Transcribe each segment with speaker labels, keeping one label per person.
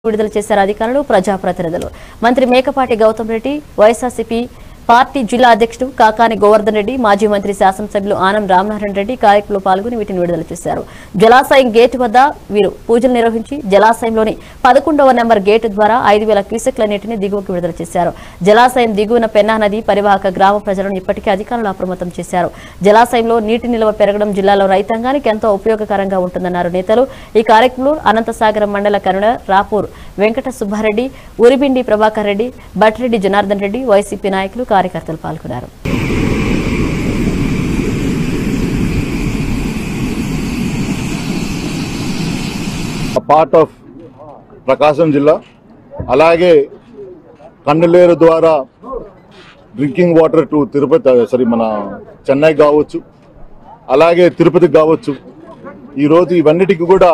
Speaker 1: విడుదల చేశారు అధికారులు ప్రజాప్రతినిధులు మంత్రి మేకపాటి గౌతమ్ రెడ్డి వైఎస్ఆర్సీపీ పార్టీ జిల్లా అధ్యక్షుడు కాకాని గోవర్ధన్ రెడ్డి మాజీ మంత్రి శాసనసభ్యులు ఆనం రామనారాయణ రెడ్డి కార్యక్రమంలో పాల్గొని వీటిని విడుదల చేశారు జలాశయం గేటు వద్ద వీరు పూజలు నిర్వహించి జలాశయంలోని పదకొండవ నెంబర్ గేటు ద్వారా ఐదు వేల క్యూసెక్ల నీటిని దిగువకు విడుదల చేశారు జలాశయం దిగువన పెన్నా నది పరివాహక గ్రామ ప్రజలను ఇప్పటికే అధికారులు అప్రమత్తం చేశారు జలాశయంలో నీటి నిల్వ పెరగడం జిల్లాలో రైతాంగానికి ఎంతో ఉపయోగకరంగా ఉంటుందన్నారు నేతలు ఈ కార్యక్రమంలో అనంతసాగరం మండల కన్వీనర్ రాపూర్ వెంకట సుబ్బారెడ్డి ఉరిబిండి ప్రభాకర్ రెడ్డి బట్రెడ్డి జనార్దన్ రెడ్డి వైసీపీ నాయకులు కార్యకర్తలు పాల్గొన్నారు
Speaker 2: పార్ట్ ఆఫ్ ప్రకాశం జిల్లా అలాగే కండలేరు ద్వారా drinking water to Tirupati sorry మన చెన్నై కావచ్చు అలాగే తిరుపతికి కావచ్చు ఈరోజు ఇవన్నిటికి కూడా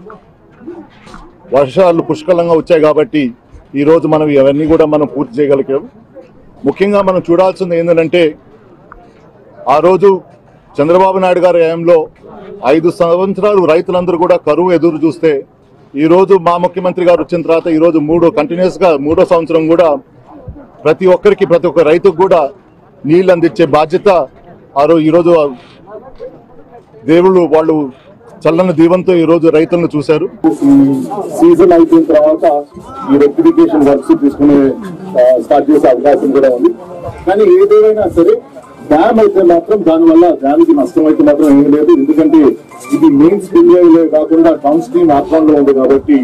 Speaker 2: వర్షాలు పుష్కలంగా వచ్చాయి కాబట్టి ఈరోజు మనం ఇవన్నీ కూడా మనం పూర్తి చేయగలిగాం ముఖ్యంగా మనం చూడాల్సింది ఏంటంటే ఆ రోజు చంద్రబాబు నాయుడు గారి హయాంలో ఐదు సంవత్సరాలు రైతులందరూ కూడా కరువు ఎదురు చూస్తే ఈ రోజు మా ముఖ్యమంత్రి గారు వచ్చిన తర్వాత ఈ రోజు మూడో కంటిన్యూస్ గా మూడో సంవత్సరం కూడా ప్రతి ఒక్కరికి ప్రతి ఒక్క రైతుకు కూడా నీళ్ళు అందించే బాధ్యత ఆ రోజు ఈ రోజు దేవుళ్ళు వాళ్ళు చల్లని దీవంతో ఈ రోజు రైతులను చూశారు
Speaker 3: సీజన్ అయిపోయిన తర్వాత ఈ రెక్టిఫికేషన్ వర్క్స్ తీసుకునే స్టార్ట్ చేసే అవకాశం కూడా ఉంది కానీ ఏదేమైనా సరే డ్యామ్ అయితే మాత్రం దానివల్ల డ్యామ్ కి నష్టం అయితే మాత్రం ఏమీ లేదు ఎందుకంటే ఇది మెయిన్ స్పిల్ కాకుండా డౌన్ స్ట్రీమ్ ఆక్రాన్ లో ఉంది కాబట్టి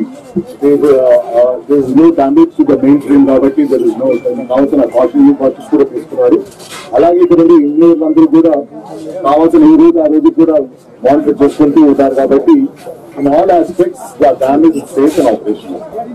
Speaker 3: no damage to the main stream కాబట్టి దర్ ఇస్ నో కావాల్సిన కాషన్ కాషన్స్ కూడా తీసుకున్నారు అలాగే ఇక్కడ ఉండే ఇంజనీర్లు అందరూ కూడా కావాల్సిన ఈ రోజు ఆ రోజు కూడా మానిటర్ చేసుకుంటూ ఉంటారు కాబట్టి in all aspects the damage safe and operation